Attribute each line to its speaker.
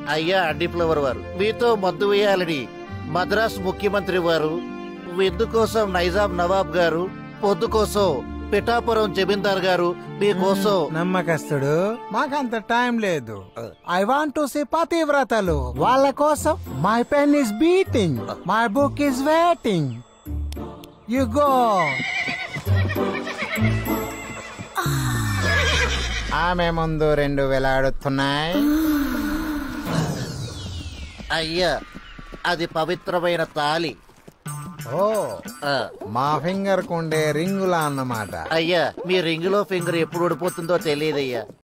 Speaker 1: అయ్యా అండిఫ్లవర్ వారు మీతో మద్దు వేయాలని మద్రాస్ ముఖ్యమంత్రి వారు విందు కోసం నైజాం నవాబ్ గారు పొద్దు కోసం పిఠాపురం జమీందార్ గారు మీకోసం
Speaker 2: నమ్మకస్తుడు మాకంత టైం లేదు ఐ వాంట్ టు సీ పతివ్రతలు వాళ్ళ కోసం my pen is beating my book is waiting you go ఆమె ముందు రెండు వేలాడుతున్నాయి
Speaker 1: అయ్యా అది పవిత్రమైన తాలి
Speaker 2: ఓ
Speaker 1: ఆ,
Speaker 2: మా ఫింగర్ కుండే రింగులా అన్నమాట
Speaker 1: అయ్యా మీ రింగులో ఫింగర్ ఎప్పుడు ఊడిపోతుందో తెలియదయ్యా